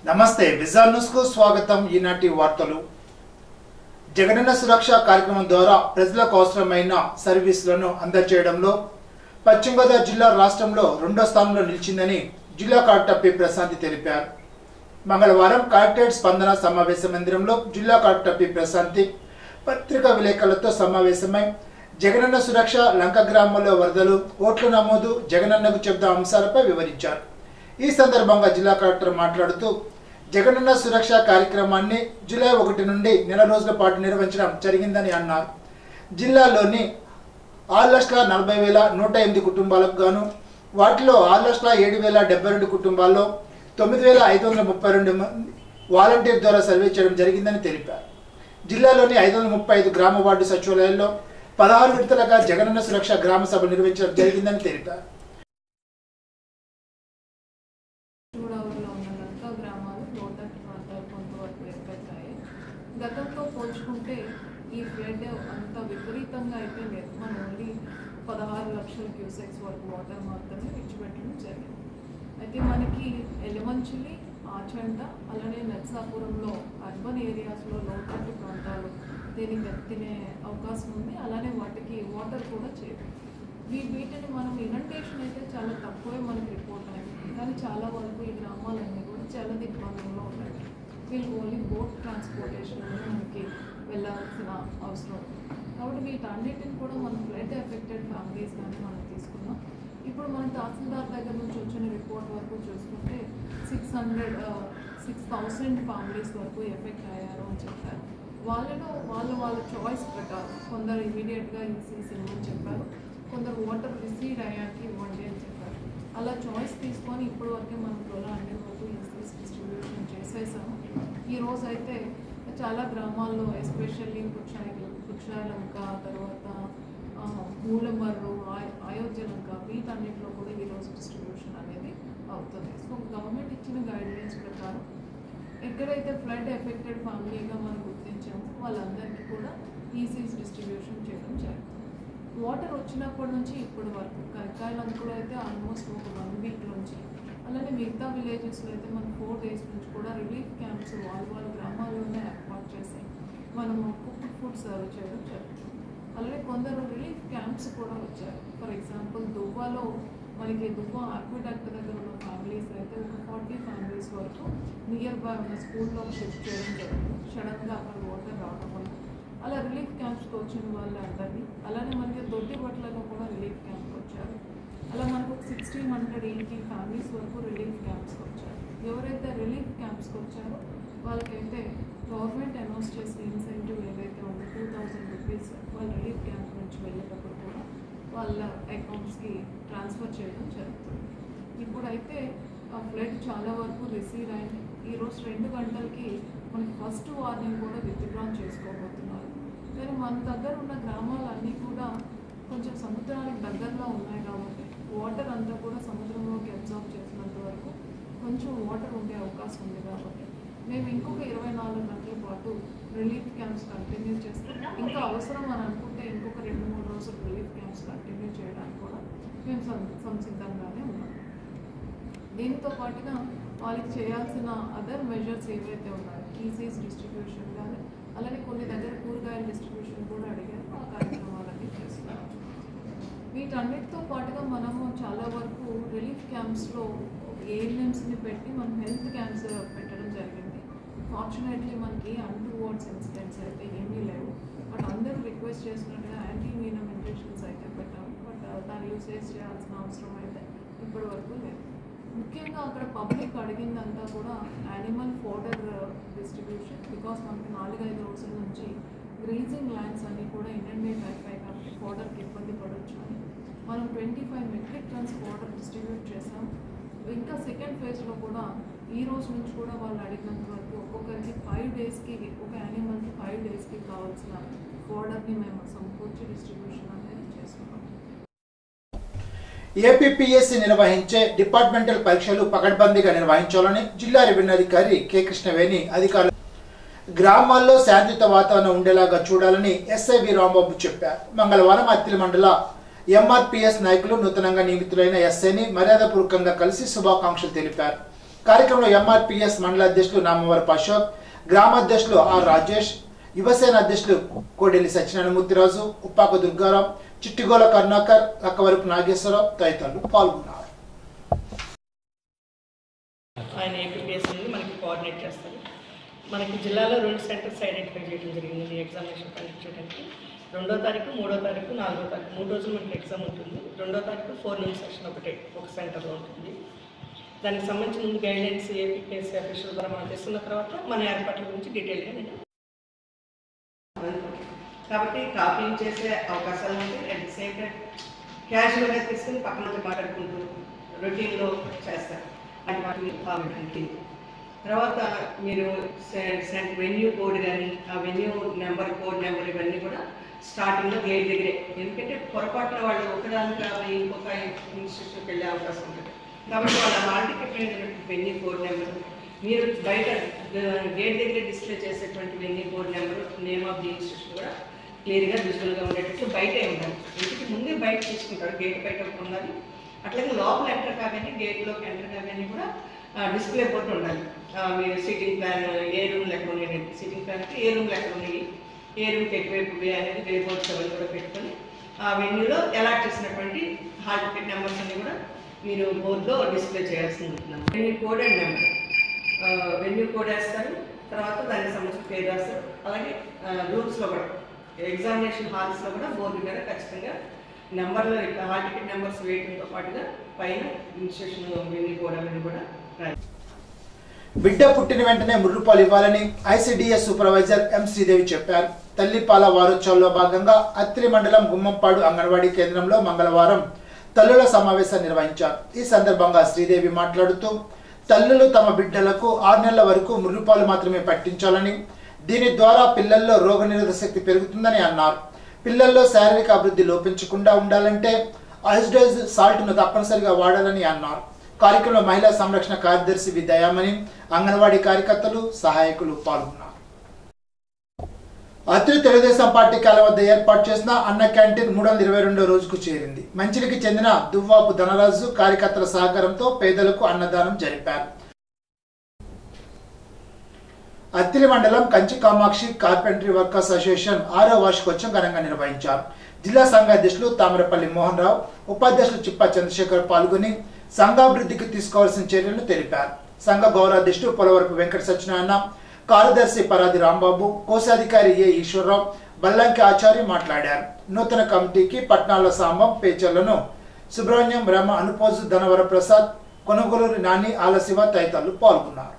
నమస్తే విజాల్ న్యూస్ కు స్వాగతం ఈనాటి వార్తలు జగనన్న సురక్ష కార్యక్రమం ద్వారా ప్రజలకు అవసరమైన సర్వీసులను అందజేయడంలో పశ్చిమ గోదావరి జిల్లా రాష్ట్రంలో రెండో స్థానంలో నిలిచిందని జిల్లా కలెక్టర్ పి ప్రశాంతి తెలిపారు మంగళవారం కలెక్టరేట్ స్పందన సమావేశ మందిరంలో జిల్లా కలెక్టర్ పి ప్రశాంతి పత్రికా విలేకరులతో సమావేశమై జగనన్న సురక్ష లంక గ్రామంలో వరదలు ఓట్ల నమోదు జగనన్నకు చెబుతున్న అంశాలపై వివరించారు ఈ సందర్భంగా జిల్లా కలెక్టర్ మాట్లాడుతూ జగనన్న సురక్ష కార్యక్రమాన్ని జూలై ఒకటి నుండి నెల రోజుల పాటు నిర్వహించడం జరిగిందని అన్నారు జిల్లాలోని ఆరు లక్షల నలభై వేల నూట ఎనిమిది కుటుంబాలకు గాను వాటిలో ఆరు లక్షల ఏడు వేల డెబ్బై రెండు కుటుంబాల్లో తొమ్మిది వేల ఐదు వందల ముప్పై రెండు మంది వాలంటీర్ ద్వారా సర్వే చేయడం జరిగిందని తెలిపారు జిల్లాలోని ఐదు వందల ముప్పై ఐదు గ్రామ వార్డు సచివాలయాల్లో పదహారు విడతలుగా జగనన్న సురక్ష గ్రామ సభ నిర్వహించడం జరిగిందని తెలిపారు గోదావరిలో ఉన్న లంక గ్రామాలు లోతట్టు ప్రాంతాలు కొంతవరకు ఎఫెక్టాయి గతంతో పోల్చుకుంటే ఈ ఫ్లడ్ అంత విపరీతంగా అయితే లేదు మన ఓన్లీ పదహారు లక్షల క్యూసెక్స్ వరకు వాటర్ మాత్రమే విడిచిపెట్టడం జరిగింది అయితే మనకి ఎలమంచిలి ఆచంట అలానే నర్సాపురంలో అర్బన్ ఏరియాస్లో లోతట్టు ప్రాంతాలు దీనికి ఎత్తినే అవకాశం ఉంది అలానే వాటికి వాటర్ కూడా చేయదు వీ వీటిని మనం ఇనంటేషన్ అయితే చాలా తక్కువే మనకి రిపోర్ట్ అయింది కానీ చాలా వరకు ఈ గ్రామాలన్నీ కూడా చాలా దిగ్బంధంలో ఉన్నాయి వీళ్ళు ఓన్లీ బోట్ ట్రాన్స్పోర్టేషన్ మనకి వెళ్ళాల్సిన అవసరం ఉంది కాబట్టి వీటన్నిటిని కూడా మనం ఫ్లడ్ ఎఫెక్టెడ్ ఫ్యామిలీస్ కానీ మనం తీసుకున్నాం ఇప్పుడు మన తహసీల్దార్ దగ్గర నుంచి వచ్చిన రిపోర్ట్ వరకు చూసుకుంటే six hundred six thousand families వరకు ఎఫెక్ట్ అయ్యారు అని చెప్పారు వాళ్ళలో వాళ్ళు వాళ్ళ చాయిస్ ప్రకారం కొందరు ఇమీడియట్గా ఈసీసీ ఇవ్వని చెప్పారు కొందరు వాటర్ రిసీవ్ అయ్యాక ఇవ్వండి అని చెప్పారు అలా చాయిస్ తీసుకొని ఇప్పటి వరకే మనం ట్వెల్వ్ హండ్రెడ్ వరకు ఈసీస్ డిస్ట్రిబ్యూషన్ చేసేసాము ఈ రోజు అయితే చాలా గ్రామాల్లో ఎస్పెషల్లీ పుక్షాయిలు పుక్షాయిలంక తర్వాత ఆ, మూలమర్రు ఆయ- అయోధ్యలంక వీటన్నిటిలో కూడా ఈరోజు డిస్ట్రిబ్యూషన్ అనేది అవుతుంది సో గవర్నమెంట్ ఇచ్చిన గైడ్లైన్స్ ప్రకారం ఎక్కడైతే ఫ్లడ్ ఎఫెక్టెడ్ ఫ్యామిలీగా మనం గుర్తించామో వాళ్ళందరికీ కూడా ఈసీస్ డిస్ట్రిబ్యూషన్ చేయడం జరుగుతుంది వాటర్ వచ్చినప్పటి నుంచి ఇప్పటి వరకు కరకాయలంకలో అయితే ఆల్మోస్ట్ ఒక వన్ వీక్ నుంచి అలానే మిగతా విలేజెస్లో అయితే మనం ఫోర్ డేస్ నుంచి కూడా రిలీఫ్ క్యాంప్స్ వాళ్ళ వాళ్ళ గ్రామాల్లోనే ఏర్పాటు చేసి మనము కుక్ ఫుడ్ సర్వ్ చేయడం జరుగుతుంది అలాగే కొందరు రిలీఫ్ క్యాంప్స్ కూడా వచ్చారు ఫర్ ఎగ్జాంపుల్ దువ్వాలో మనకి దువ్వ ఆక్విడక్ట్ దగ్గర ఉన్న ఫ్యామిలీస్ అయితే ఒక ఫార్టీ ఫ్యామిలీస్ వరకు నియర్ బై ఉన్న స్కూల్లో షిఫ్ట్ చేయడం జరిగింది సడన్గా అక్కడ వాటర్ రావడం వల్ల అలా రిలీఫ్ క్యాంప్స్కి వచ్చిన వాళ్ళందరినీ అలానే మనకి దొడ్డి బట్టలలో కూడా రిలీఫ్ క్యాంప్కి వచ్చారు అలా మనకు సిక్స్టీన్ హండ్రెడ్ ఎయిటీ ఫ్యామిలీస్ వరకు రిలీఫ్ క్యాంప్స్కి వచ్చారు ఎవరైతే రిలీఫ్ క్యాంప్స్కి వచ్చారో వాళ్ళకైతే గవర్నమెంట్ అనౌన్స్ చేసిన ఇన్సెంటివ్ ఏదైతే ఉందో టూ థౌజండ్ రూపీస్ వాళ్ళ రిలీఫ్ క్యాంప్ నుంచి వెళ్ళేటప్పుడు కూడా వాళ్ళ అకౌంట్స్కి ట్రాన్స్ఫర్ చేయడం జరుగుతుంది ఇప్పుడైతే ఆ ఫ్లడ్ చాలా వరకు రిసీవ్ అయింది ఈరోజు రెండు గంటలకి మనకి ఫస్ట్ వార్నింగ్ కూడా విత్డ్రా చేసుకోబోతున్నారు కానీ మన దగ్గర ఉన్న గ్రామాలన్నీ కూడా కొంచెం సముద్రానికి దగ్గరలో ఉన్నాయి కాబట్టి వాటర్ అంతా కూడా సముద్రంలోకి అబ్జర్వ్ చేసినంత వరకు కొంచెం వాటర్ ఉండే అవకాశం ఉంది కాబట్టి మేము ఇంకొక ఇరవై నాలుగు గంటల పాటు రిలీఫ్ క్యాంప్స్ కంటిన్యూ చేస్తాం ఇంకా అవసరం అని అనుకుంటే ఇంకొక రెండు మూడు రోజులు రిలీఫ్ క్యాంప్స్ కంటిన్యూ చేయడానికి కూడా మేము సం సంసిద్ధంగానే ఉన్నాం దీంతో పాటుగా వాళ్ళకి చేయాల్సిన అదర్ మెజర్స్ ఏవైతే ఉన్నాయో ఈసీస్ డిస్ట్రిబ్యూషన్ కానీ అలానే కొన్ని దగ్గర కూరగాయల డిస్ట్రిబ్యూషన్ కూడా అడిగారు ఆ కార్యక్రమాలన్నీ చేస్తున్నాం వీటన్నిటితో పాటుగా మనము చాలా వరకు రిలీఫ్ క్యాంప్స్లో ఏఎన్ఎంస్ని పెట్టి మనం హెల్త్ క్యాంప్స్ పెట్టడం జరిగింది ఫార్చునేట్లీ మనకి అన్టువర్డ్స్ ఇన్సిడెంట్స్ అయితే ఏమీ లేవు బట్ అందరూ రిక్వెస్ట్ చేసినట్టుగా యాంటీ వీనమ్ ఇంజెక్షన్స్ అయితే పెట్టాము బట్ దాన్ని యూసేజ్ చేయాల్సిన అవసరం అయితే ఇప్పటి వరకు లేదు ముఖ్యంగా అక్కడ పబ్లిక్ అడిగిందంతా కూడా యానిమల్ ఫోడర్ డిస్ట్రిబ్యూషన్ బికాస్ మనకి నాలుగైదు రోజుల నుంచి గ్రీజింగ్ ల్యాండ్స్ అన్నీ కూడా ఇంటర్మీడియట్ అయిపోయాయి కాబట్టి ఫోడర్కి ఇబ్బంది పడవచ్చు అని మనం twenty five metric tons fodder distribute చేసాం ఇంకా సెకండ్ ఫేజ్లో కూడా ఈ రోజు నుంచి కూడా వాళ్ళు అడిగినంత వరకు ఒక్కొక్కరికి ఫైవ్ డేస్కి ఒక యానిమల్కి ఫైవ్ డేస్కి కావాల్సిన ఫోడర్ని మేము సమకూర్చి డిస్ట్రిబ్యూషన్ అనేది చేస్తున్నాం ఏపీపీఎస్సీ నిర్వహించే డిపార్ట్మెంటల్ పరీక్షలు పకడ్బందీగా నిర్వహించాలని జిల్లా రెవెన్యూ అధికారి కె కృష్ణవేణి అధికారులు గ్రామాల్లో శాంతియుత వాతావరణం ఉండేలాగా చూడాలని ఎస్ఐవి రాంబాబు చెప్పారు మంగళవారం అత్తిలి మండల ఎంఆర్పిఎస్ నాయకులు నూతనంగా నియమితులైన ఎస్ఐని మర్యాదపూర్వకంగా కలిసి శుభాకాంక్షలు తెలిపారు కార్యక్రమంలో ఎంఆర్పిఎస్ మండల అధ్యక్షులు నామవరపు అశోక్ గ్రామ అధ్యక్షులు ఆర్ రాజేష్ యువసేన అధ్యక్షులు కోడెల్లి సత్యనారాయణమూర్తిరాజు ఉప్పాక దుర్గారావు చిట్టిగోల కరుణాకర్ లక్కవరపు నాగేశ్వరరావు తదితరులు పాల్గొన్నారు ఆయన ఏపీపీఎస్ నుండి మనకి కోఆర్డినేట్ చేస్తారు మనకి జిల్లాలో రెండు సెంటర్స్ ఐడెంటిఫై చేయడం జరిగింది ఈ ఎగ్జామినేషన్ కండక్ట్ చేయడానికి రెండో తారీఖు మూడో తారీఖు నాలుగో తారీఖు మూడు రోజులు మనకి ఎగ్జామ్ ఉంటుంది రెండో తారీఖు ఫోర్ నూన్ సెషన్ ఒకటే ఒక సెంటర్లో ఉంటుంది దానికి సంబంధించిన ముందు గైడ్లైన్స్ ఏపీపీఎస్సీ అఫీషియల్ ద్వారా మనం తెస్తున్న తర్వాత మన ఏర్పాట్ల గురించి డీటెయిల్గా నేను కాబట్టి కాపీయింగ్ చేసే అవకాశాలు ఉంటాయి అట్ ది సేమ్ టైం క్యాజువల్గా తీసుకుని పక్కన ఉంటే మాట్లాడుకుంటూ రొటీన్లో చేస్తారు అటు వాటిని కామెంట్ తర్వాత మీరు సెంట్ వెన్యూ కోడ్ కానీ ఆ వెన్యూ నెంబర్ కోడ్ నెంబర్ ఇవన్నీ కూడా స్టార్టింగ్లో గేట్ దగ్గరే ఎందుకంటే పొరపాటున వాళ్ళు ఒకదాని కాబట్టి ఇంకొక ఇన్స్టిట్యూట్కి వెళ్ళే అవకాశం ఉంటుంది కాబట్టి వాళ్ళ హాల్ టికెట్ మీద వెన్యూ కోడ్ నెంబర్ మీరు బయట గేట్ దగ్గర డిస్ప్లే చేసేటువంటి venue code number name of the institution కూడా క్లియర్గా విజువల్గా ఉండేటట్లు బయటే ఉండాలి ఇంటికి ముందే బయట తీసుకుంటారు గేట్ బయట ఒకటి ఉండాలి అట్లాగే లోపల ఎంటర్ కాగానే గేట్లోకి ఎంటర్ కాగానే కూడా డిస్ప్లే బోర్డు ఉండాలి ఆ, మీరు సిట్టింగ్ ప్లాన్ ఏ రూమ్ లెక్క ఉన్నాయి సిట్టింగ్ ప్లాన్ అంటే ఏ రూమ్ లెక్క ఉన్నాయి ఏ రూమ్కి ఎటువైపు వే అనేది వే బోర్డ్స్ అవన్నీ కూడా పెట్టుకొని ఆ వెన్యూలో అలాట్ చేసినటువంటి హాల్ టికెట్ నెంబర్స్ అన్ని కూడా మీరు బోర్డులో డిస్ప్లే చేయాల్సి ఉంటుంది venue code and number venue code వేస్తారు తర్వాత దానికి సంబంధించిన పేరు రాస్తారు అలాగే రూమ్స్లో కూడా ఎగ్జామినేషన్ హాల్స్లో కూడా బోర్డు మీద ఖచ్చితంగా నెంబర్లు హాల్ టికెట్ నెంబర్స్ వేయడంతో పాటుగా పైన ఇన్స్టిట్యూషన్ వెన్యూ కోడ్ అవన్నీ కూడా రాయాలి బిడ్డ పుట్టిన వెంటనే మూడు రూపాయలు ఇవ్వాలని ఐసిడిఎస్ సూపర్వైజర్ ఎం శ్రీదేవి చెప్పారు తల్లిపాల వారోత్సవంలో భాగంగా అత్తిలి మండలం గుమ్మంపాడు అంగన్వాడీ కేంద్రంలో మంగళవారం తల్లుల సమావేశం నిర్వహించారు ఈ సందర్భంగా శ్రీదేవి మాట్లాడుతూ తల్లులు తమ బిడ్డలకు ఆరు నెలల వరకు మూడు రూపాయలు మాత్రమే పట్టించాలని దీని ద్వారా పిల్లల్లో రోగనిరోధక శక్తి పెరుగుతుందని అన్నారు పిల్లల్లో శారీరక అభివృద్ధి లోపించకుండా ఉండాలంటే ఐస్డోజ్ సాల్ట్ను తప్పనిసరిగా వాడాలని అన్నారు కార్యక్రమంలో మహిళా సంరక్షణ కార్యదర్శి వి దయామణి అంగన్వాడీ కార్యకర్తలు సహాయకులు పాల్గొన్నారు అత్రి తెలుగుదేశం పార్టీ కాల వద్ద ఏర్పాటు చేసిన అన్న క్యాంటీన్ మూడు వందల ఇరవై రెండో రోజుకు చేరింది మంచిలికి చెందిన దువ్వాపు ధనరాజు కార్యకర్తల సహకారంతో పేదలకు అన్నదానం జరిపారు అత్తిలి మండలం Kanchi Kamakshi carpentry workers association ఆరో వార్షికోత్సవం ఘనంగా నిర్వహించారు జిల్లా సంఘ అధ్యక్షులు తామరపల్లి మోహన్ రావు ఉపాధ్యక్షులు చిప్ప చంద్రశేఖర్ పాల్గొని సంఘాభివృద్ధికి తీసుకోవాల్సిన చర్యలను తెలిపారు సంఘ గౌరవాధ్యక్షుడు పొలవరపు వెంకట సత్యనారాయణ కార్యదర్శి పరాది రాంబాబు కోశాధికారి ఏ ఈశ్వరరావు బల్లంకి ఆచార్య మాట్లాడారు నూతన కమిటీకి పట్నాల సాంబం పేచర్లను సుబ్రహ్మణ్యం రమ అనుపోజు ధనవర ప్రసాద్ కొనుగోలు నాని ఆలశివ తదితరులు పాల్గొన్నారు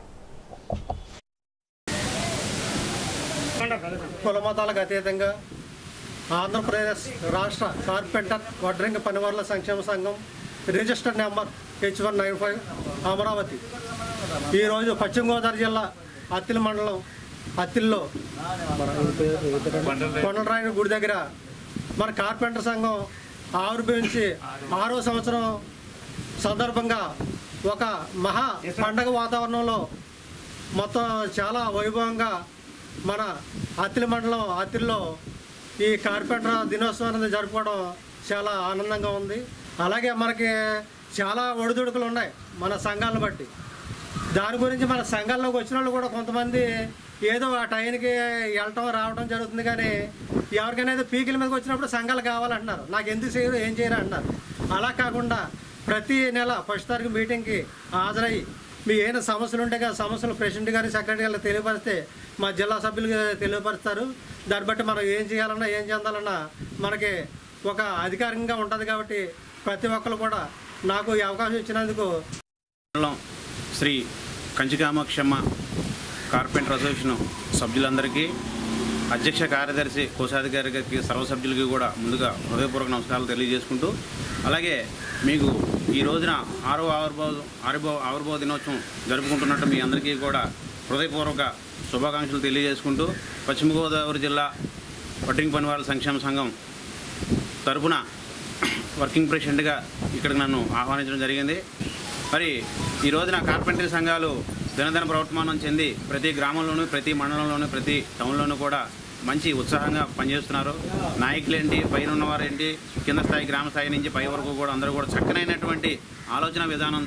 కుల మతాలకు అతీతంగా ఆంధ్రప్రదేశ్ రాష్ట్ర కార్పెంటర్ వడ్రంగి పనివారుల సంక్షేమ సంఘం register number H one nine five Amaravati ఈరోజు పశ్చిమ గోదావరి జిల్లా అత్తిలి మండలం అత్తిల్లో కొండరాయన గుడి దగ్గర మన కార్పెంటర్ సంఘం ఆవిర్భవించి ఆరో సంవత్సరం సందర్భంగా ఒక మహా పండగ వాతావరణంలో మొత్తం చాలా వైభవంగా మన అత్తిలి మండలం అత్తిలిలో ఈ కార్పెంటర్ దినోత్సవం అనేది జరుపుకోవడం చాలా ఆనందంగా ఉంది అలాగే మనకి చాలా ఒడిదుడుకులు ఉన్నాయి మన సంఘాలను బట్టి దాని గురించి మన సంఘాల్లోకి వచ్చిన వాళ్ళు కూడా కొంతమంది ఏదో ఆ టైంకి వెళ్ళటం రావడం జరుగుతుంది కానీ ఎవరికైనా ఏదో పీకిల మీదకి వచ్చినప్పుడు సంఘాలు కావాలంటున్నారు నాకు ఎందుకు చేయరు ఏం చేయరు అంటున్నారు అలా కాకుండా ప్రతి నెల ఫస్ట్ తారీఖు మీటింగ్కి హాజరయ్యి మీ ఏమైనా సమస్యలు ఉంటే కదా సమస్యలు ప్రెసిడెంట్ గారి సెక్రటరీ గారికి తెలియపరిస్తే మా జిల్లా సభ్యులకు తెలియపరుస్తారు దాన్ని బట్టి మనం ఏం చేయాలన్నా ఏం చెందాలన్నా మనకి ఒక అధికారికంగా ఉంటుంది కాబట్టి ప్రతి ఒక్కరు కూడా నాకు ఈ అవకాశం ఇచ్చినందుకు మండలం శ్రీ కంచికామాక్షమ్మ కార్పెంటర్ అసోసియేషన్ సభ్యులందరికీ అధ్యక్ష కార్యదర్శి కోశాధికారి గారికి సర్వ సభ్యులకి కూడా ముందుగా హృదయపూర్వక నమస్కారాలు తెలియజేసుకుంటూ అలాగే మీకు ఈ రోజున ఆరో ఆవిర్భావ ఆవిర్భావ ఆవిర్భావ దినోత్సవం జరుపుకుంటున్నట్టు మీ అందరికీ కూడా హృదయపూర్వక శుభాకాంక్షలు తెలియజేసుకుంటూ పశ్చిమ గోదావరి జిల్లా వడ్డింగ్ పనివాళ్ళ సంక్షేమ సంఘం తరపున వర్కింగ్ ప్రెసిడెంట్గా ఇక్కడికి నన్ను ఆహ్వానించడం జరిగింది మరి ఈ రోజున కార్పెంటరీ సంఘాలు దినదిన ప్రవర్తమానం చెంది ప్రతి గ్రామంలోనూ ప్రతి మండలంలోనూ ప్రతి టౌన్లోనూ కూడా మంచి ఉత్సాహంగా పనిచేస్తున్నారు నాయకులేంటి పైన ఉన్నవారేంటి కింద స్థాయి గ్రామ స్థాయి నుంచి పై వరకు కూడా అందరూ కూడా చక్కనైనటువంటి ఆలోచన విధానంతో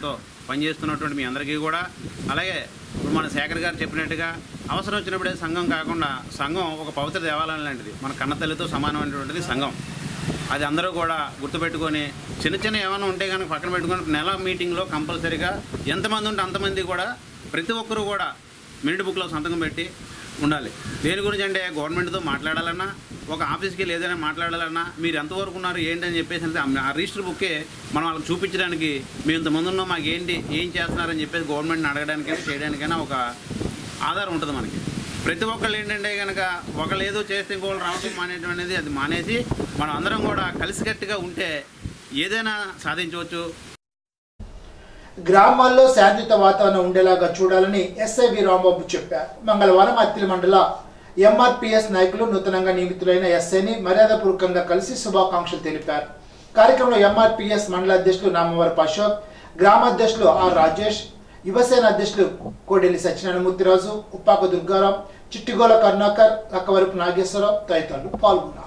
పనిచేస్తున్నటువంటి మీ అందరికీ కూడా అలాగే ఇప్పుడు మన శేఖర్ గారు చెప్పినట్టుగా అవసరం వచ్చినప్పుడే సంఘం కాకుండా సంఘం ఒక పవిత్ర దేవాలయం లాంటిది మన కన్నతల్లితో సమానమైనటువంటిది సంఘం అది అందరూ కూడా గుర్తుపెట్టుకొని చిన్న చిన్న ఏమైనా ఉంటే కనుక పక్కన పెట్టుకొని నెల మీటింగ్లో కంపల్సరీగా ఎంతమంది ఉంటే అంతమంది కూడా ప్రతి ఒక్కరూ కూడా మినిట్ బుక్లో సంతకం పెట్టి ఉండాలి దేని గురించి అంటే గవర్నమెంట్తో మాట్లాడాలన్నా ఒక ఆఫీస్కి వెళ్ళి ఏదైనా మాట్లాడాలన్నా మీరు ఎంతవరకు ఉన్నారు ఏంటి అని చెప్పేసి అంటే ఆ రిజిస్టర్ బుక్కే మనం వాళ్ళకి చూపించడానికి మేము ఇంతమంది ఉన్నాం మాకు ఏంటి ఏం చేస్తున్నారని చెప్పేసి గవర్నమెంట్ని అడగడానికైనా చేయడానికైనా ఒక ఆధారం ఉంటుంది మనకి ప్రతి ఒక్కళ్ళు ఏంటంటే కనుక ఒకళ్ళు ఏదో చేస్తే ఇంకోళ్ళు రావడం మానేయడం అనేది అది మానేసి మనం అందరం కూడా కలిసికట్టుగా ఉంటే ఏదైనా సాధించవచ్చు గ్రామాల్లో శాంతియుత వాతావరణం ఉండేలాగా చూడాలని ఎస్ఐవి రాంబాబు చెప్పారు మంగళవారం అత్తిలి మండల ఎంఆర్పిఎస్ నాయకులు నూతనంగా నియమితులైన ఎస్ఐని మర్యాదపూర్వకంగా కలిసి శుభాకాంక్షలు తెలిపారు కార్యక్రమంలో ఎంఆర్పిఎస్ మండల అధ్యక్షులు నామవరపు అశోక్ గ్రామాధ్యక్షులు ఆర్ రాజేష్ యువసేన అధ్యక్షులు కోడెల్లి సత్యనారాయణమూర్తిరాజు ఉప్పాక దుర్గారాం చిట్టిగోల కరుణాకర్ లక్కవరపు నాగేశ్వరరావు తదితరులు పాల్గొన్నారు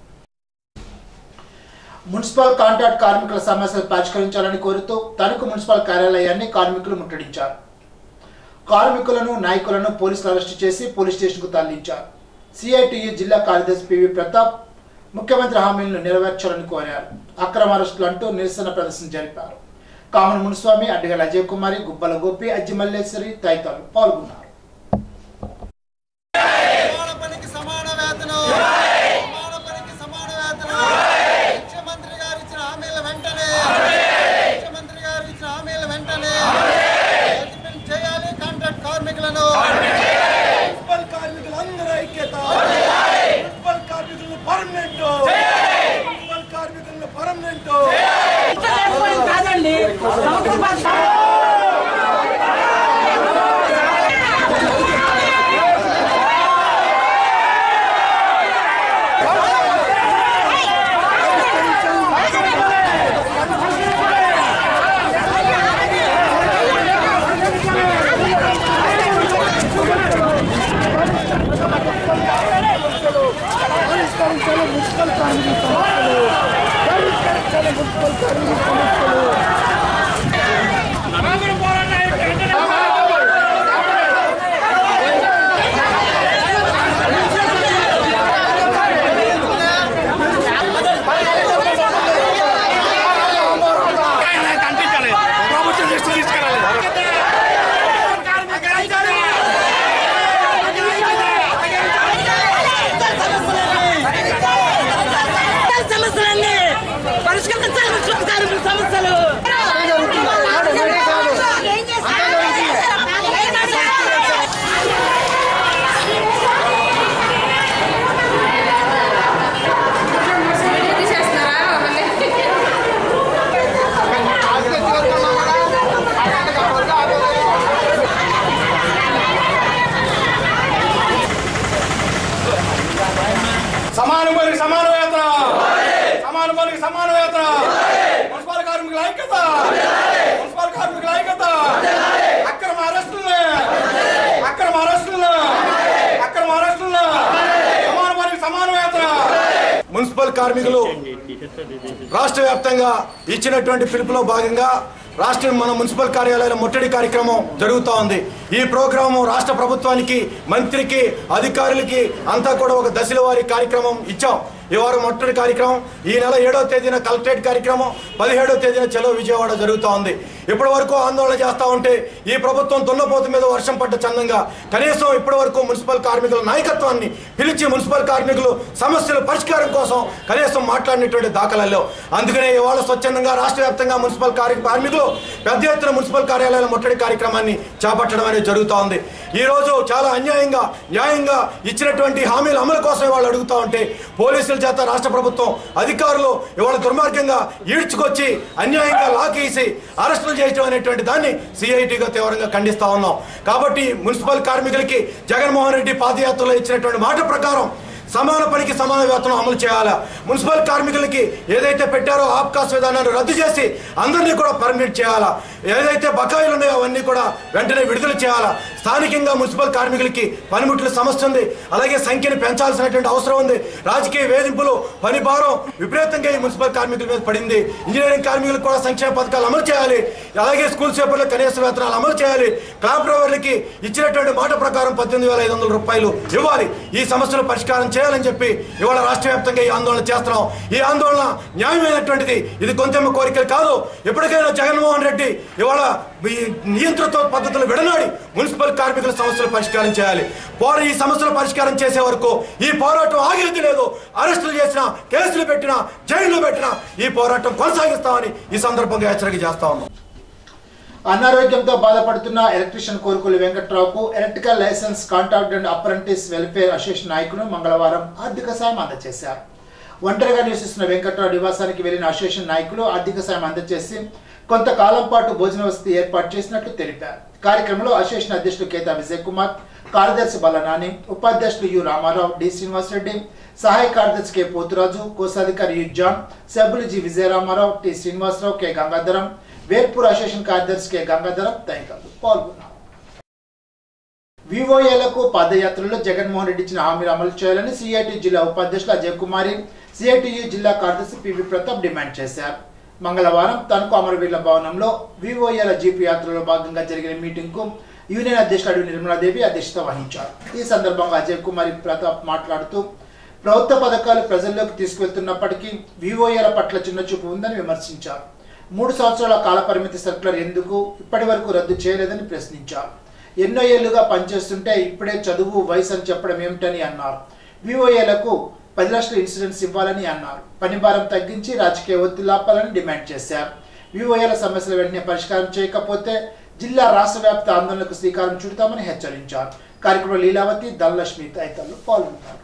మున్సిపల్ కాంట్రాక్ట్ కార్మికుల సమస్యలు పరిష్కరించాలని కోరుతూ తణుకు మున్సిపల్ కార్యాలయాన్ని కార్మికులు ముట్టడించారు కార్మికులను నాయకులను పోలీసులు అరెస్టు చేసి పోలీస్ స్టేషన్కు తరలించారు సిఐటియు జిల్లా కార్యదర్శి పివి ప్రతాప్ ముఖ్యమంత్రి హామీలను నెరవేర్చాలని కోరారు అక్రమ అరెస్టులు అంటూ నిరసన ప్రదర్శన జరిపారు కామన్ మునిస్వామి అడ్డగల అజయ్ కుమారి గుబ్బల గోపి అజ్జి మల్లేశ్వరి తదితరులు పాల్గొన్నారు సమాన పనికి సమాన వేతనం సమాన పనికి సమాన వేతనం ముఖ్యమంత్రి గారు ఇచ్చిన హామీల వెంటనే ముఖ్యమంత్రి గారు ఇచ్చిన హామీల వెంటనే అగ్రిమెంట్ చేయాలి కాంట్రాక్ట్ కార్మికులను మున్సిపల్ కార్మికులందరూ ఐక్యత మున్సిపల్ కార్మికులను పర్మనెంట్ మున్సిపల్ కార్మికులను పర్మనెంట్ కాదండి సమస్యలన్నీ పరిష్కరించాలి మున్సిపల్ కార్మికుల సమస్యలు సమాన పనికి సమాన వేతన సమాన పనికి సమాన వేతన మున్సిపల్ కార్మికుల ఐక్యత మున్సిపల్ కార్మికుల ఐక్యత అక్రమ అరెస్టులను అక్రమ అరెస్టులను అక్రమ అరెస్టులను సమాన పనికి సమాన వేతన మున్సిపల్ కార్మికులు రాష్ట్ర వ్యాప్తంగా ఇచ్చినటువంటి పిలుపులో భాగంగా రాష్ట్ర మన మున్సిపల్ కార్యాలయాల ముట్టడి కార్యక్రమం జరుగుతూ ఉంది ఈ ప్రోగ్రాము రాష్ట్ర ప్రభుత్వానికి మంత్రికి అధికారులకి అంతా కూడా ఒక దశల వారి కార్యక్రమం ఇచ్చాం ఈ వారం ముట్టడి కార్యక్రమం ఈ నెల ఏడో తేదీన కలెక్టరేట్ కార్యక్రమం పదిహేడో తేదీన చలో విజయవాడ జరుగుతూ ఉంది ఇప్పటి వరకు ఆందోళన చేస్తూ ఉంటే ఈ ప్రభుత్వం దున్నపోతు మీద వర్షం పడ్డ చందంగా కనీసం ఇప్పటి వరకు మున్సిపల్ కార్మికుల నాయకత్వాన్ని పిలిచి మున్సిపల్ కార్మికులు సమస్యల పరిష్కారం కోసం కనీసం మాట్లాడినటువంటి దాఖలాల్లో అందుకనే ఇవాళ స్వచ్ఛందంగా రాష్ట్ర వ్యాప్తంగా మున్సిపల్ కార్య- కార్మికులు పెద్ద ఎత్తున మున్సిపల్ కార్యాలయాల ముట్టడి కార్యక్రమాన్ని చేపట్టడం అనేది జరుగుతూ ఉంది ఈ రోజు చాలా అన్యాయంగా న్యాయంగా ఇచ్చినటువంటి హామీల అమలు కోసం ఇవాళ అడుగుతా ఉంటే పోలీసుల చేత రాష్ట్ర ప్రభుత్వం అధికారులు ఇవాళ దుర్మార్గంగా ఈడ్చుకొచ్చి అన్యాయంగా లాకేసి అరెస్టులు చేయడం అనేటువంటి దాన్ని సిఐటిగా తీవ్రంగా ఖండిస్తా ఉన్నాం కాబట్టి మున్సిపల్ కార్మికులకి జగన్మోహన్ రెడ్డి పాదయాత్రలో ఇచ్చినటువంటి మాట ప్రకారం సమాన పనికి సమాన వేతనం అమలు చేయాలా మున్సిపల్ కార్మికులకి ఏదైతే పెట్టారో ఆప్కాస్ విధానాన్ని రద్దు చేసి అందరినీ కూడా పర్మిట్ చేయాలా ఏదైతే బకాయిలు ఉన్నాయో అవన్నీ కూడా వెంటనే విడుదల చేయాలా స్థానికంగా మున్సిపల్ కార్మికులకి పనిముట్ల సమస్య ఉంది అలాగే సంఖ్యను పెంచాల్సినటువంటి అవసరం ఉంది రాజకీయ వేధింపులు పని భారం విపరీతంగా ఈ మున్సిపల్ కార్మికుల మీద పడింది ఇంజనీరింగ్ కార్మికులకు కూడా సంక్షేమ పథకాలు అమలు చేయాలి అలాగే స్కూల్ సేపర్ల కనీస వేతనాలు అమలు చేయాలి క్లాబ్ డ్రైవర్లకి ఇచ్చినటువంటి మాట ప్రకారం పద్దెనిమిది వేల ఐదు వందల రూపాయలు ఇవ్వాలి ఈ సమస్యలు పరిష్కారం చేయాలని చెప్పి ఇవాళ రాష్ట్ర వ్యాప్తంగా ఈ ఆందోళన చేస్తున్నాం ఈ ఆందోళన న్యాయమైనటువంటిది ఇది కొంచెం కోరికలు కాదు ఎప్పటికైనా జగన్మోహన్ రెడ్డి ఇవాళ ఈ నియంత్రిత పద్ధతులు విడనాడి మున్సిపల్ కార్మికుల సమస్యలు పరిష్కారం చేయాలి పోర ఈ సమస్యలు పరిష్కారం చేసే వరకు ఈ పోరాటం ఆగేది లేదు అరెస్టులు చేసినా కేసులు పెట్టినా జైల్లో పెట్టినా ఈ పోరాటం కొనసాగిస్తామని ఈ సందర్భంగా హెచ్చరిక చేస్తా ఉన్నాం అనారోగ్యంతో బాధపడుతున్న ఎలక్ట్రీషియన్ కోరుకుల వెంకట్రావుకు electrical licence contract and apprentice welfare association నాయకులు మంగళవారం ఆర్థిక సాయం అందజేశారు ఒంటరిగా నివసిస్తున్న వెంకట్రావు నివాసానికి వెళ్లిన అసోసియేషన్ నాయకులు ఆర్థిక సాయం అందజేసి కొంతకాలం పాటు భోజన వసతి ఏర్పాటు చేసినట్లు తెలిపారు కార్యక్రమంలో అసోసియేషన్ అధ్యక్షులు కేతా విజయ్ కుమార్ కార్యదర్శి బలనాని ఉపాధ్యక్షులు యు రామారావు డి శ్రీనివాసరెడ్డి సహాయ కార్యదర్శి కె పోతురాజు కోశాధికారి యు జాన్ సభ్యులు G Vijayaramarao T Srinivasarao K Gangadharam Verpur association కార్యదర్శి కె గంగాధరం తదితరులు పాల్గొన్నారు వివోఏలకు పాదయాత్రలో జగన్మోహన్ రెడ్డి ఇచ్చిన హామీలు అమలు చేయాలని సిఐటి జిల్లా ఉపాధ్యక్షులు అజయ్ కుమారి సిఐటియు జిల్లా కార్యదర్శి పివి ప్రతాప్ డిమాండ్ చేశారు మంగళవారం తణుకు అమరవీరుల భవనంలో వివోఏల జీపీ యాత్రలో భాగంగా జరిగిన మీటింగ్ కు యూనియన్ అధ్యక్షుడు అడవి నిర్మలాదేవి అధ్యక్షత వహించారు ఈ సందర్భంగా అజయ్ కుమారి ప్రతాప్ మాట్లాడుతూ ప్రభుత్వ పథకాలు ప్రజల్లోకి తీసుకెళ్తున్నప్పటికీ వివోఏల పట్ల చిన్నచూపు ఉందని విమర్శించారు మూడు సంవత్సరాల కాలపరిమితి సర్కులర్ ఎందుకు ఇప్పటి వరకు రద్దు చేయలేదని ప్రశ్నించారు ఎన్నో ఏళ్లుగా పనిచేస్తుంటే ఇప్పుడే చదువు వయసు అని చెప్పడం ఏమిటని అన్నారు వివోఏలకు పది లక్షల ఇన్సూరెన్స్ ఇవ్వాలని అన్నారు పని భారం తగ్గించి రాజకీయ ఒత్తిడి ఆపాలని డిమాండ్ చేశారు వివోఏల సమస్యల వెంటనే పరిష్కారం చేయకపోతే జిల్లా రాష్ట్ర వ్యాప్త ఆందోళనకు శ్రీకారం చుడతామని హెచ్చరించారు కార్యక్రమంలో లీలావతి ధనలక్ష్మి తదితరులు పాల్గొన్నారు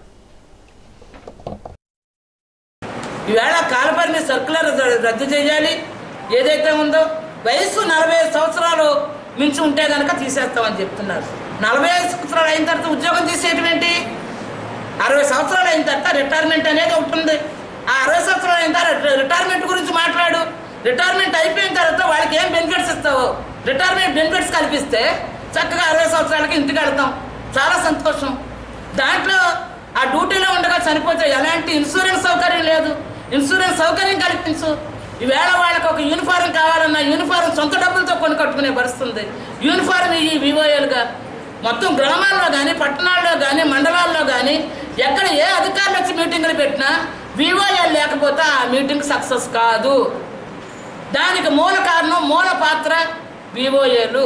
ఈవేళ కాలపరిమి సర్కులర్ ర- రద్దు చేయాలి ఏదైతే ఉందో వయసు నలభై ఐదు సంవత్సరాలు మించి ఉంటే కనుక తీసేస్తామని చెప్తున్నారు నలభై ఐదు సంవత్సరాలు అయిన తర్వాత ఉద్యోగం తీసేయటం ఏంటి అరవై సంవత్సరాలు అయిన తర్వాత రిటైర్మెంట్ అనేది ఒకటి ఉంది ఆ అరవై సంవత్సరాలు అయిన తర్వాత రిటైర్మెంట్ గురించి మాట్లాడు రిటైర్మెంట్ అయిపోయిన తర్వాత వాళ్ళకి ఏం బెనిఫిట్స్ ఇస్తావో రిటైర్మెంట్ బెనిఫిట్స్ కల్పిస్తే చక్కగా అరవై సంవత్సరాలకి ఇంటికి వెళ్తాం చాలా సంతోషం దాంట్లో ఆ డ్యూటీలో ఉండగా చనిపోతే ఎలాంటి ఇన్సూరెన్స్ సౌకర్యం లేదు ఇన్సూరెన్స్ సౌకర్యం కల్పించు ఈవేళ వాళ్ళకి ఒక యూనిఫారం కావాలన్నా యూనిఫారం సొంత డబ్బులతో కొని కట్టుకునే పరిస్థితి ఉంది యూనిఫారం ఈ వివోఏలుగా మొత్తం గ్రామాల్లో కానీ పట్టణాల్లో కానీ మండలాల్లో కానీ ఎక్కడ ఏ అధికారులు వచ్చి మీటింగులు పెట్టినా వివోఏలు లేకపోతే ఆ మీటింగ్ సక్సెస్ కాదు దానికి మూల కారణం మూల పాత్ర వివోఏలు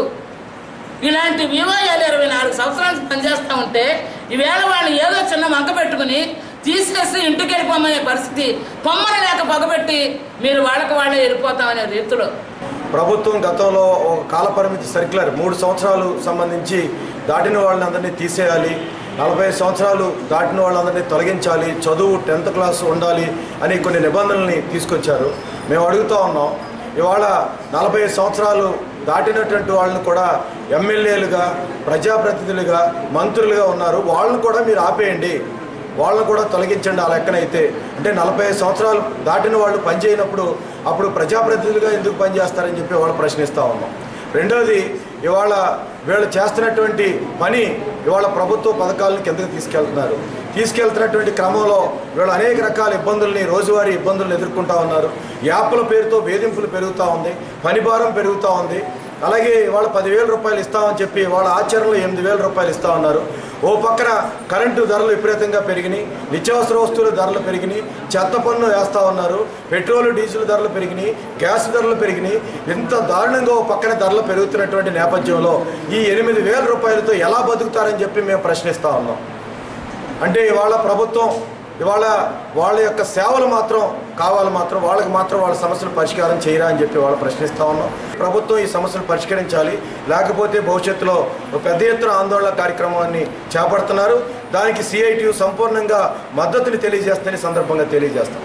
ఇలాంటి వివోఏలు ఇరవై నాలుగు సంవత్సరాల నుంచి పనిచేస్తూ ఉంటే ఈవేళ వాళ్ళు ఏదో చిన్న మంక పెట్టుకుని తీసేసి ఇంటికి వెళ్ళిపోమనే పరిస్థితి పొమ్మని లేక పగబెట్టి మీరు వాళ్ళకి వాళ్ళే వెళ్ళిపోతామనే రీతిలో ప్రభుత్వం గతంలో ఒక కాలపరిమితి సర్క్యులర్ మూడు సంవత్సరాలు సంబంధించి దాటిన వాళ్ళని అందరినీ తీసేయాలి నలభై సంవత్సరాలు దాటిన వాళ్ళందరినీ తొలగించాలి చదువు టెన్త్ క్లాస్ ఉండాలి అని కొన్ని నిబంధనల్ని తీసుకొచ్చారు మేము అడుగుతూ ఉన్నాం ఇవాళ నలభై సంవత్సరాలు దాటినటువంటి వాళ్ళని కూడా ఎమ్మెల్యేలుగా ప్రజాప్రతినిధులుగా మంత్రులుగా ఉన్నారు వాళ్ళని కూడా మీరు ఆపేయండి వాళ్ళని కూడా తొలగించండి ఆ లెక్కనైతే అంటే నలభై ఐదు సంవత్సరాలు దాటిన వాళ్ళు పనిచేయనప్పుడు అప్పుడు ప్రజాప్రతినిధులుగా ఎందుకు పనిచేస్తారని చెప్పి వాళ్ళు ప్రశ్నిస్తూ ఉన్నాం రెండవది ఇవాళ వీళ్ళు చేస్తున్నటువంటి పని ఇవాళ ప్రభుత్వ పథకాలను కిందకి తీసుకెళ్తున్నారు తీసుకెళ్తున్నటువంటి క్రమంలో వీళ్ళు అనేక రకాల ఇబ్బందుల్ని రోజువారీ ఇబ్బందులను ఎదుర్కొంటా ఉన్నారు యాప్ల పేరుతో వేధింపులు పెరుగుతూ ఉంది పనిభారం పెరుగుతూ ఉంది అలాగే ఇవాళ పదివేల రూపాయలు ఇస్తామని చెప్పి వాళ్ళ ఆచరణలో ఎనిమిది వేల రూపాయలు ఇస్తా ఉన్నారు ఓ పక్కన కరెంటు ధరలు విపరీతంగా పెరిగినాయి నిత్యావసర వస్తువుల ధరలు పెరిగినాయి చెత్త పన్ను వేస్తూ ఉన్నారు పెట్రోల్ డీజిల్ ధరలు పెరిగినాయి గ్యాస్ ధరలు పెరిగినాయి ఇంత దారుణంగా ఓ పక్కన ధరలు పెరుగుతున్నటువంటి నేపథ్యంలో ఈ ఎనిమిది వేల రూపాయలతో ఎలా బతుకుతారని చెప్పి మేము ప్రశ్నిస్తూ ఉన్నాం అంటే ఇవాళ ప్రభుత్వం ఇవాళ వాళ్ళ యొక్క సేవలు మాత్రం కావాలి మాత్రం వాళ్ళకి మాత్రం వాళ్ళ సమస్యలు పరిష్కారం చేయరా అని చెప్పి వాళ్ళు ప్రశ్నిస్తా ఉన్నాం ప్రభుత్వం ఈ సమస్యలు పరిష్కరించాలి లేకపోతే భవిష్యత్తులో ఒక పెద్ద ఎత్తున ఆందోళన కార్యక్రమాన్ని చేపడుతున్నారు దానికి సిఐటియు సంపూర్ణంగా మద్దతుని తెలియజేస్తుందని ఈ సందర్భంగా తెలియజేస్తాం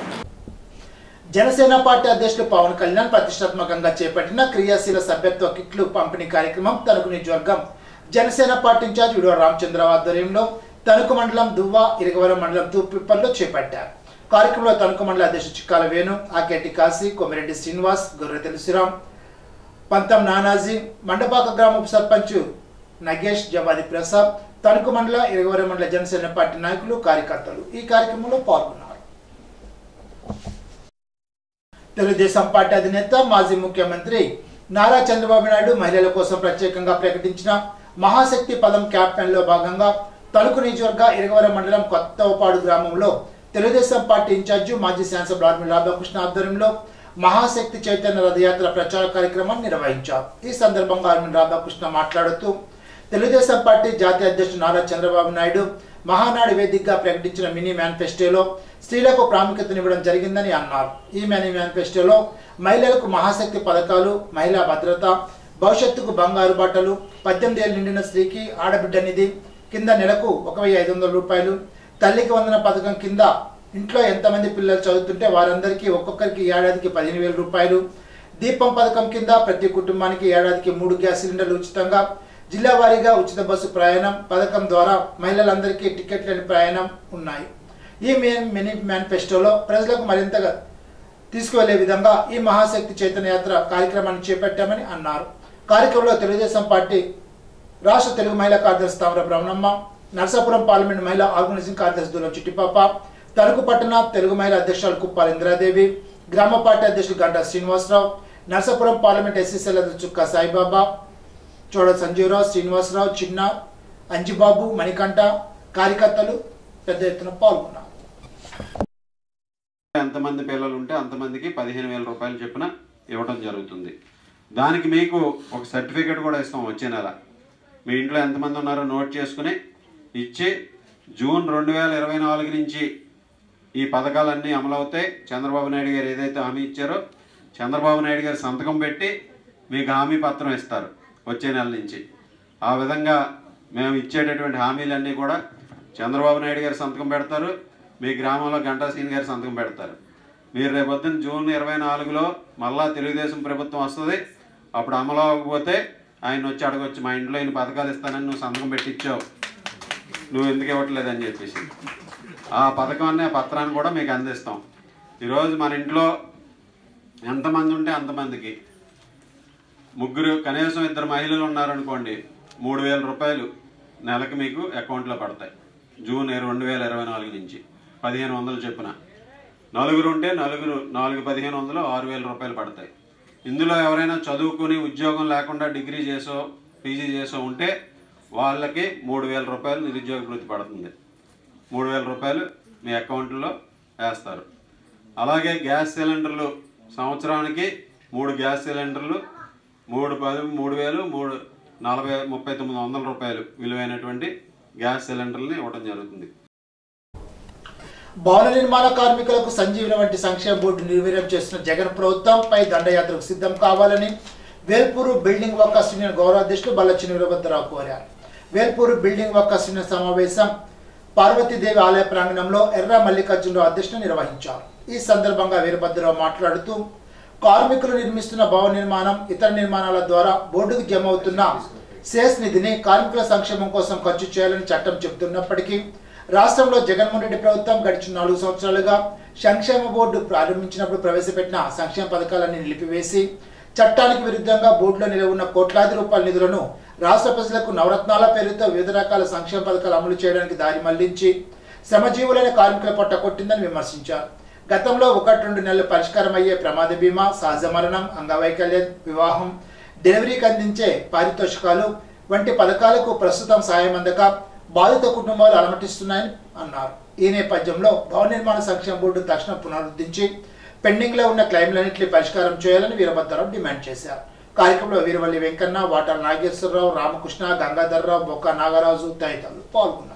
జనసేన పార్టీ అధ్యక్షులు పవన్ కళ్యాణ్ ప్రతిష్టాత్మకంగా చేపట్టిన క్రియాశీల సభ్యత్వ కిట్లు పంపిణీ కార్యక్రమం తణుకు నియోజకవర్గం జనసేన పార్టీ ఇన్ఛార్జ్ విడవ రామచంద్ర ఆధ్వర్యంలో తణుకు మండలం దువ్వ ఇరగవరం మండలం తూపిప్పల్లో చేపట్టారు కార్యక్రమంలో తణుకు మండల అధ్యక్షుడు చిక్కాల వేణు ఆకేటి కాశీ కొమిరెడ్డి శ్రీనివాస్ గొర్రె తులసిరాం పంతం నానాజీ మండపాక గ్రామ ఉప సర్పంచ్ నగేష్ జవాది ప్రసాద్ తణుకు మండల ఇరగవరం మండల జనసేన పార్టీ నాయకులు కార్యకర్తలు ఈ కార్యక్రమంలో పాల్గొన్నారు తెలుగుదేశం పార్టీ అధినేత మాజీ ముఖ్యమంత్రి నారా చంద్రబాబు నాయుడు మహిళల కోసం ప్రత్యేకంగా ప్రకటించిన మహాశక్తి పదం క్యాంపెయిన్ లో భాగంగా తణుకు నియోజకవర్గ ఇరగవరం మండలం కొత్తవపాడు గ్రామంలో తెలుగుదేశం పార్టీ ఇన్ఛార్జి మాజీ శాసనసభ్యులు ఆర్మీ రాధాకృష్ణ ఆధ్వర్యంలో మహాశక్తి చైతన్య రథయాత్ర ప్రచార కార్యక్రమాన్ని నిర్వహించారు ఈ సందర్భంగా ఆర్మీ రాధాకృష్ణ మాట్లాడుతూ తెలుగుదేశం పార్టీ జాతీయ అధ్యక్షుడు నారా చంద్రబాబు నాయుడు మహానాడు వేదికగా ప్రకటించిన మినీ మేనిఫెస్టోలో స్త్రీలకు ప్రాముఖ్యతనివ్వడం జరిగిందని అన్నారు ఈ మినీ మేనిఫెస్టోలో మహిళలకు మహాశక్తి పథకాలు మహిళా భద్రత భవిష్యత్తుకు బంగారు బట్టలు పద్దెనిమిది ఏళ్ళు నిండిన స్త్రీకి ఆడబిడ్డ నిధి కింద నెలకు ఒక వెయ్యి ఐదు వందల రూపాయలు తల్లికి వందన పథకం కింద ఇంట్లో ఎంతమంది పిల్లలు చదువుతుంటే వారందరికీ ఒక్కొక్కరికి ఏడాదికి పదిహేను వేల రూపాయలు దీపం పథకం కింద ప్రతి కుటుంబానికి ఏడాదికి మూడు గ్యాస్ సిలిండర్లు ఉచితంగా జిల్లా వారీగా ఉచిత బస్సు ప్రయాణం పథకం ద్వారా మహిళలందరికీ టికెట్ లేని ప్రయాణం ఉన్నాయి ఈ మే- మినీ మేనిఫెస్టోలో ప్రజలకు మరింతగా తీసుకువెళ్లే విధంగా ఈ మహాశక్తి చైతన్య యాత్ర కార్యక్రమాన్ని చేపట్టామని అన్నారు కార్యక్రమంలో తెలుగుదేశం పార్టీ రాష్ట్ర తెలుగు మహిళా కార్యదర్శి తామర బ్రహ్మణమ్మ నరసాపురం పార్లమెంట్ మహిళా ఆర్గనైజింగ్ కార్యదర్శి దూరం చిట్టిపాప తణుకు పట్టణ తెలుగు మహిళా అధ్యక్షురాలు కుప్పాల ఇందిరాదేవి గ్రామ పార్టీ అధ్యక్షులు గంటా శ్రీనివాసరావు నరసాపురం పార్లమెంట్ ఎస్సీసీల చుక్క సాయిబాబా చోడ సంజీవరావు శ్రీనివాసరావు చిన్న అంజిబాబు మణికంఠ కార్యకర్తలు పెద్ద ఎత్తున పాల్గొన్నారు ఎంతమంది పిల్లలు ఉంటే అంతమందికి పదిహేను వేల రూపాయలు చొప్పున ఇవ్వడం జరుగుతుంది దానికి మీకు ఒక సర్టిఫికేట్ కూడా ఇస్తాం వచ్చే నెల మీ ఇంట్లో ఎంతమంది ఉన్నారో నోట్ చేసుకుని ఇచ్చి జూన్ రెండు వేల ఇరవై నాలుగు నుంచి ఈ పథకాలన్నీ అమలవుతాయి చంద్రబాబు నాయుడు గారు ఏదైతే హామీ ఇచ్చారో చంద్రబాబు నాయుడు గారు సంతకం పెట్టి మీకు హామీ పత్రం ఇస్తారు వచ్చే నెల నుంచి ఆ విధంగా మేము ఇచ్చేటటువంటి హామీలన్నీ కూడా చంద్రబాబు నాయుడు గారు సంతకం పెడతారు మీ గ్రామంలో గంటా సీన్ గారు సంతకం పెడతారు మీరు రేపొద్దున జూన్ ఇరవై నాలుగులో మళ్ళా తెలుగుదేశం ప్రభుత్వం వస్తుంది అప్పుడు అమలు అవ్వకపోతే ఆయన వచ్చి అడగొచ్చు మా ఇంట్లో ఈయన పథకాలు ఇస్తానని నువ్వు సంతకం పెట్టించావు నువ్వు ఎందుకు ఇవ్వట్లేదని చెప్పేసి ఆ పథకాన్ని ఆ పత్రాన్ని కూడా మీకు అందిస్తాం ఈరోజు మన ఇంట్లో ఎంతమంది ఉంటే అంతమందికి ముగ్గురు కనీసం ఇద్దరు మహిళలు ఉన్నారనుకోండి మూడు వేల రూపాయలు నెలకు మీకు అకౌంట్లో పడతాయి జూన్ రెండు వేల ఇరవై నాలుగు నుంచి పదిహేను వందలు చొప్పున నలుగురు ఉంటే నలుగురు నాలుగు పదిహేను వందలు ఆరు వేల రూపాయలు పడతాయి ఇందులో ఎవరైనా చదువుకుని ఉద్యోగం లేకుండా డిగ్రీ చేసో పీజీ చేసో ఉంటే వాళ్ళకి మూడు వేల రూపాయలు నిరుద్యోగ వృత్తి పడుతుంది మూడు వేల రూపాయలు మీ అకౌంట్లో వేస్తారు అలాగే గ్యాస్ సిలిండర్లు సంవత్సరానికి మూడు గ్యాస్ సిలిండర్లు మూడు పది మూడు వేలు మూడు నలభై ముప్పై తొమ్మిది వందల రూపాయలు విలువైనటువంటి గ్యాస్ సిలిండర్ని ఇవ్వడం జరుగుతుంది భవన నిర్మాణ కార్మికులకు సంజీవన వంటి సంక్షేమ బోర్డు నిర్వీర్యం చేస్తున్న జగన్ ప్రభుత్వంపై దండయాత్రకు సిద్ధం కావాలని వేల్పూరు బిల్డింగ్ వర్కర్స్ యూనియన్ గౌరవాధ్యక్షులు బల్లచిన వీరభద్రరావు కోరారు వేల్పూరు బిల్డింగ్ వర్కర్స్ యూనియన్ సమావేశం పార్వతీదేవి ఆలయ ప్రాంగణంలో ఎర్ర మల్లికార్జునరావు అధ్యక్షులు నిర్వహించారు ఈ సందర్భంగా వీరభద్రరావు మాట్లాడుతూ కార్మికులు నిర్మిస్తున్న భవన నిర్మాణం ఇతర నిర్మాణాల ద్వారా బోర్డుకు జమ అవుతున్న సేస్ నిధిని కార్మికుల సంక్షేమం కోసం ఖర్చు చేయాలని చట్టం చెబుతున్నప్పటికీ రాష్ట్రంలో జగన్మోహన్ రెడ్డి ప్రభుత్వం గడిచిన నాలుగు సంవత్సరాలుగా సంక్షేమ బోర్డు ప్రారంభించినప్పుడు ప్రవేశపెట్టిన సంక్షేమ పథకాలన్నీ నిలిపివేసి చట్టానికి విరుద్ధంగా బోర్డులో నిలవ ఉన్న కోట్లాది రూపాయల నిధులను రాష్ట్ర ప్రజలకు నవరత్నాల పేరుతో వివిధ రకాల సంక్షేమ పథకాలు అమలు చేయడానికి దారి మళ్లించి శ్రమజీవులైన కార్మికుల పొట్ట కొట్టిందని విమర్శించారు గతంలో ఒకటి రెండు నెలలు పరిష్కారం అయ్యే ప్రమాద బీమా సహజ మరణం అంగవైకల్యం వివాహం డెలివరీకి అందించే పారితోషికాలు వంటి పథకాలకు ప్రస్తుతం సాయం అందక బాధిత కుటుంబాలు అలమటిస్తున్నాయని అన్నారు ఈ నేపథ్యంలో భవన నిర్మాణ సంక్షేమ బోర్డు తక్షణం పునరుద్ధరించి పెండింగ్ లో ఉన్న క్లెయిమ్లన్నింటినీ పరిష్కారం చేయాలని వీరభద్రరావు డిమాండ్ చేశారు కార్యక్రమంలో వీరవల్లి వెంకన్న వాటర్ నాగేశ్వరరావు రామకృష్ణ గంగాధర్రావు బొక్క నాగరాజు తదితరులు పాల్గొన్నారు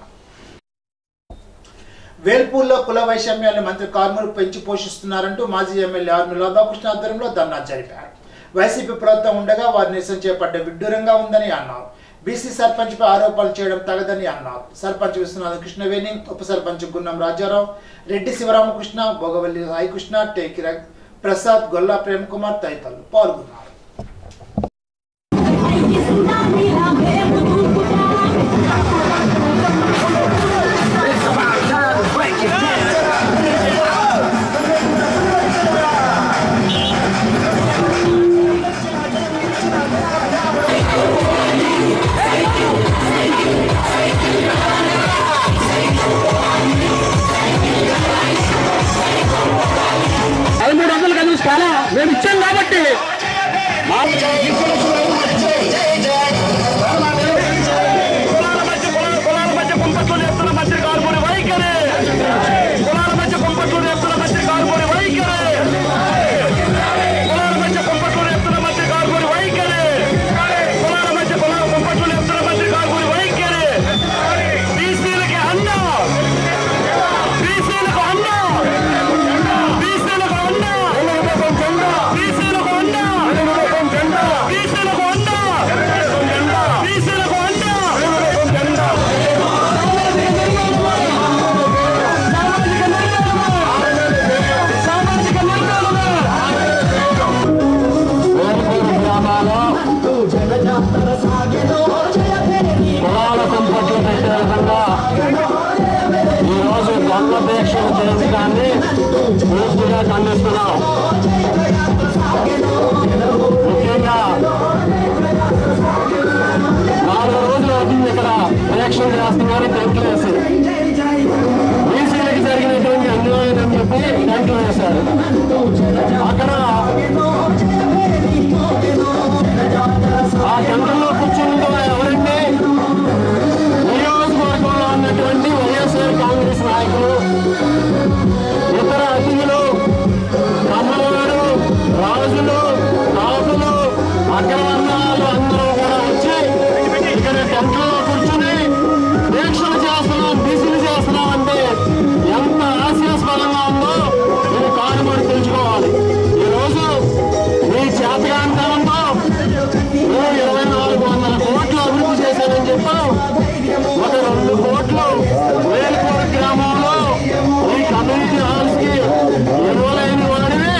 వేల్పూర్లో కుల వైషమ్యాన్ని మంత్రి కార్మికులు పెంచి పోషిస్తున్నారంటూ మాజీ ఎమ్మెల్యే ఆర్మి రాధాకృష్ణ ఆధ్వర్యంలో ధర్నా జరిపారు వైసీపీ ప్రభుత్వం ఉండగా వారి నిరసన చేపట్టే విడ్డూరంగా ఉందని అన్నారు బీసీ సర్పంచ్ పై ఆరోపణలు చేయడం తగదని అన్నారు సర్పంచ్ విశ్వనాథ కృష్ణవేణి ఉప సర్పంచ్ గున్నం రాజారావు రెడ్డి శివరామకృష్ణ భోగవల్లి సాయికృష్ణ టేకి ర- ప్రసాద్ గొల్లా ప్రేమ్ కుమార్ తదితరులు పాల్గొన్నారు Thank you. పూర్తిగా ఖండిస్తున్నాం ముఖ్యంగా నాలుగు రోజులు అవుతుంది ఇక్కడ ఎలక్షన్ చేస్తున్నారు టెంట్లు వేసి బీసీలకు జరిగినటువంటి అన్యాయం అని చెప్పి టెంట్లు వేశారు అక్కడ ఆ టెంట్లో కూర్చుందో ఎవరండి నియోజకవర్గంలో ఉన్నటువంటి వైఎస్ఆర్ కాంగ్రెస్ నాయకులు ఇతర అతిథులు కమ్మవారు రాజులు కాపులు అగ్రవర్ణాలు అందరూ కూడా వచ్చి ఇక్కడ టెంట్లో కూర్చుని దీక్షలు చేస్తున్నాం బీసీలు చేస్తున్నాం అంటే ఎంత హాస్యాస్పదంగా ఉందో మీరు కానుమడి తెలుసుకోవాలి ఈరోజు మీ చేతకాంతంతో నువ్వు ఇరవై నాలుగు వందల కోట్లు అభివృద్ధి చేశానని చెప్పావు ఒక రెండు కోట్లు వేలుపూర్ గ్రామంలో ఈ కమ్యూనిటీ హాల్స్ కి ఎరువులైన వాడివి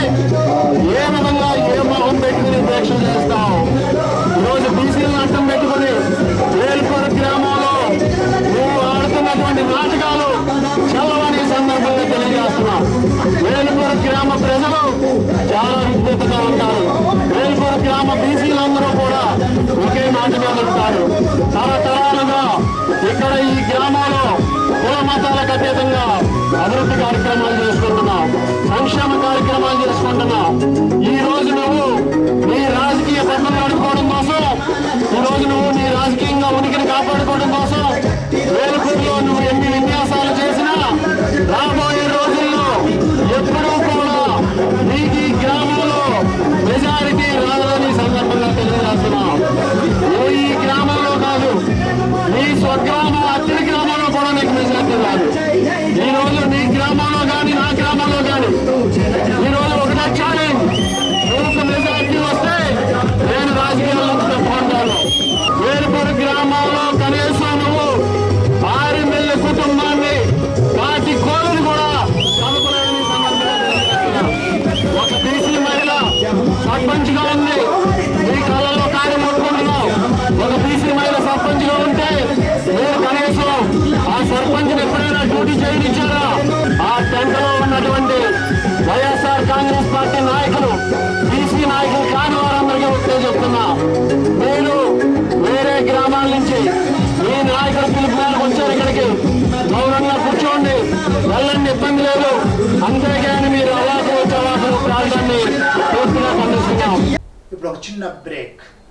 ఏ విధంగా ఏ మొహం పెట్టుకుని దీక్ష చేస్తావు ఈరోజు బీసీలను అడ్డం పెట్టుకుని వేలుపూర్ గ్రామంలో నువ్వు ఆడుతున్నటువంటి నాటకాలు చల్లవని సందర్భంగా తెలియజేస్తున్నాం వేలుపూర్ గ్రామ ప్రజలు చాలా విజ్ఞతగా ఉంటారు వేలుపూర్ గ్రామ బీసీలందరూ కూడా ఒకే మాట మీద ఉంటారు తరతరాలుగా ఇక్కడ ఈ గ్రామంలో కుల మతాలకు అతీతంగా అభివృద్ధి కార్యక్రమాలు చేసుకుంటున్నాం సంక్షేమ కార్యక్రమాలు చేసుకుంటున్నాం ఈ రోజు నువ్వు నీ రాజకీయ పద్ధతులు నడుపుకోవడం కోసం ఈ రోజు నువ్వు నీ రాజకీయంగా ఉనికిని కాపాడుకోవడం కోసం వేలుపూర్లో నువ్వు ఎన్ని విన్యాసాలు చేసినా రాబోయే రోజుల్లో ఎప్పుడూ కూడా నీకు ఈ గ్రామంలో మెజారిటీ రాదని సందర్భంగా తెలియజేస్తున్నాం నువ్వు ఈ గ్రామంలో కాదు నీ స్వగ్రామం అత్తిడి గ్రామంలో కూడా నీకు మెజారిటీ రాదు ఈ రోజు నీ గ్రామంలో కానీ నా గ్రామంలో కానీ ఈ రోజు ఒకటే ఛాలెంజ్ నువ్వు మెజారిటీ వస్తే నేను రాజకీయాల్లో తప్పుకుంటాను వేరుపూరు గ్రామంలో కనీసం నువ్వు ఆరు నెలల కుటుంబాన్ని వాటి కోవిని కూడా కలుపులేని సందర్భంగా తెలియజేస్తున్నాను. ఒక బీసీ మహిళ సర్పంచ్ గా ఉంది మీ కళ్ళలో కార్యం కొట్టుకుంటున్నాం ఒక బీసీ మహిళ సర్పంచ్ గా ఉంటే మీరు కనీసం ఆ సర్పంచ్ ఎప్పుడైనా డ్యూటీ చేయనిచ్చారా ఆ టెంట్ లో ఉన్నటువంటి వైఎస్ఆర్ కాంగ్రెస్ పార్టీ నాయకులు బీసీ నాయకులు కాని వారందరికీ ఒకటే చెప్తున్నా మీరు వేరే గ్రామాల నుంచి మీ నాయకులు పిలుపు మేరకు వచ్చారు ఇక్కడికి గౌరవంగా కూర్చోండి వెళ్ళండి ఇబ్బంది లేదు అంతేగాని మీరు అలాగే వచ్చే వాళ్ళ ప్రాంతాన్ని పూర్తిగా ఖండిస్తున్నాం ఇప్పుడు ఒక చిన్న బ్రేక్